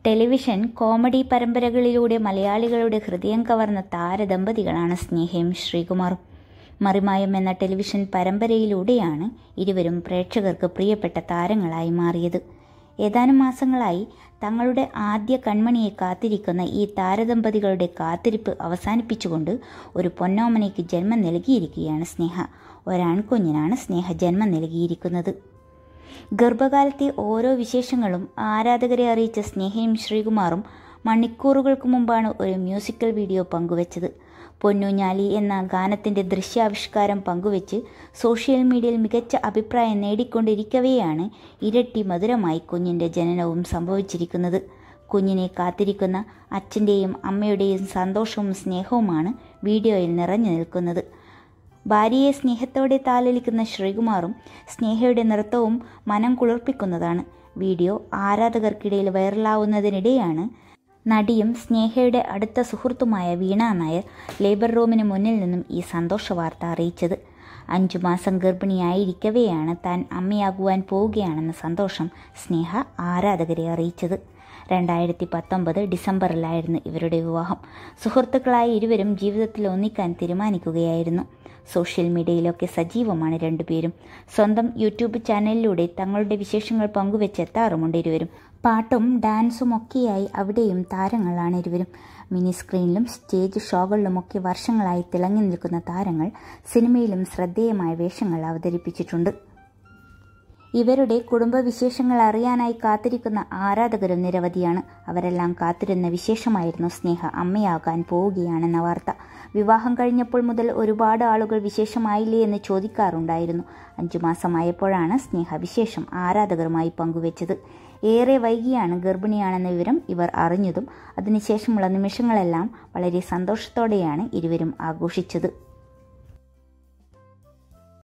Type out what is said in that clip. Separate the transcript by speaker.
Speaker 1: television comedy പരമ്പരകളിലൂടെ മലയാളികളുടെ ഹൃദയം കവർന്ന താരദമ്പതികളാണ് സ്നേഹയും ശ്രീകുമാറും മറിമായം എന്ന ടെലിവിഷൻ പരമ്പരയിലൂടെയാണ് ഇരുവരും പ്രേക്ഷകർക്ക് പ്രിയപ്പെട്ട താരങ്ങളായി മാറിയത് ഏതാനും മാസങ്ങളായി തങ്ങളുടെ ആദ്യ കൺമണിയെ കാത്തിരിക്കുന്ന ഈ താരദമ്പതികളുടെ കാത്തിരിപ്പ് അവസാനിപ്പിച്ചുകൊണ്ട് ഒരു പൊന്നോമനയ്ക്ക് ജന്മം നൽകിയിരിക്കുകയാണ് സ്നേഹ ഒരാൺകുഞ്ഞിനാണ് സ്നേഹ ജന്മം നൽകിയിരിക്കുന്നത് ഗർഭകാലത്തെ ഓരോ വിശേഷങ്ങളും ആരാധകരെ അറിയിച്ച സ്നേഹയും ശ്രീകുമാറും മണിക്കൂറുകൾക്ക് മുമ്പാണ് ഒരു മ്യൂസിക്കൽ വീഡിയോ പങ്കുവച്ചത് പൊന്നുഞ്ഞാലി എന്ന ഗാനത്തിൻ്റെ ദൃശ്യാവിഷ്കാരം പങ്കുവച്ച് സോഷ്യൽ മീഡിയയിൽ മികച്ച അഭിപ്രായം നേടിക്കൊണ്ടിരിക്കവെയാണ് ഇരട്ടി മധുരമായി കുഞ്ഞിൻ്റെ ജനനവും സംഭവിച്ചിരിക്കുന്നത് കുഞ്ഞിനെ കാത്തിരിക്കുന്ന അച്ഛൻ്റെയും അമ്മയുടെയും സന്തോഷവും സ്നേഹവുമാണ് വീഡിയോയിൽ നിറഞ്ഞു നിൽക്കുന്നത് ഭാര്യയെ സ്നേഹത്തോടെ താലലിക്കുന്ന ശ്രീകുമാറും സ്നേഹയുടെ നൃത്തവും മനം കുളിർപ്പിക്കുന്നതാണ് വീഡിയോ ആരാധകർക്കിടയിൽ വൈറലാവുന്നതിനിടെയാണ് നടിയും സ്നേഹയുടെ അടുത്ത സുഹൃത്തുമായ വീണ നായർ ലേബർ റൂമിന് മുന്നിൽ നിന്നും ഈ സന്തോഷ വാർത്ത അറിയിച്ചത് അഞ്ചു മാസം ഗർഭിണിയായിരിക്കവെയാണ് താൻ അമ്മയാകുവാൻ പോവുകയാണെന്ന സന്തോഷം സ്നേഹ ആരാധകരെ അറിയിച്ചത് രണ്ടായിരത്തി പത്തൊമ്പത് ഡിസംബറിലായിരുന്നു ഇവരുടെ വിവാഹം സുഹൃത്തുക്കളായ ഇരുവരും ജീവിതത്തിൽ ഒന്നിക്കാൻ തീരുമാനിക്കുകയായിരുന്നു സോഷ്യൽ മീഡിയയിലൊക്കെ സജീവമാണ് രണ്ടുപേരും സ്വന്തം യൂട്യൂബ് ചാനലിലൂടെ തങ്ങളുടെ വിശേഷങ്ങൾ പങ്കുവെച്ചെത്താറുമുണ്ട് ഇരുവരും പാട്ടും ഡാൻസും ഒക്കെയായി അവിടെയും താരങ്ങളാണ് ഇരുവരും മിനി സ്ക്രീനിലും സ്റ്റേജ് ഷോകളിലുമൊക്കെ വർഷങ്ങളായി തിളങ്ങി നിൽക്കുന്ന താരങ്ങൾ സിനിമയിലും ശ്രദ്ധേയമായ വേഷങ്ങൾ അവതരിപ്പിച്ചിട്ടുണ്ട് ഇവരുടെ കുടുംബവിശേഷങ്ങൾ അറിയാനായി കാത്തിരിക്കുന്ന ആരാധകരും നിരവധിയാണ് അവരെല്ലാം കാത്തിരുന്ന വിശേഷമായിരുന്നു സ്നേഹ അമ്മയാകാൻ പോവുകയാണെന്ന വാർത്ത വിവാഹം കഴിഞ്ഞപ്പോൾ മുതൽ ഒരുപാട് ആളുകൾ വിശേഷമായില്ലേ എന്ന് ചോദിക്കാറുണ്ടായിരുന്നു അഞ്ചു മാസമായപ്പോഴാണ് സ്നേഹ വിശേഷം ആരാധകരുമായി പങ്കുവച്ചത് ഏറെ വൈകിയാണ് ഗർഭിണിയാണെന്ന വിവരം ഇവർ അറിഞ്ഞതും അതിനുശേഷമുള്ള നിമിഷങ്ങളെല്ലാം വളരെ സന്തോഷത്തോടെയാണ് ഇരുവരും ആഘോഷിച്ചത്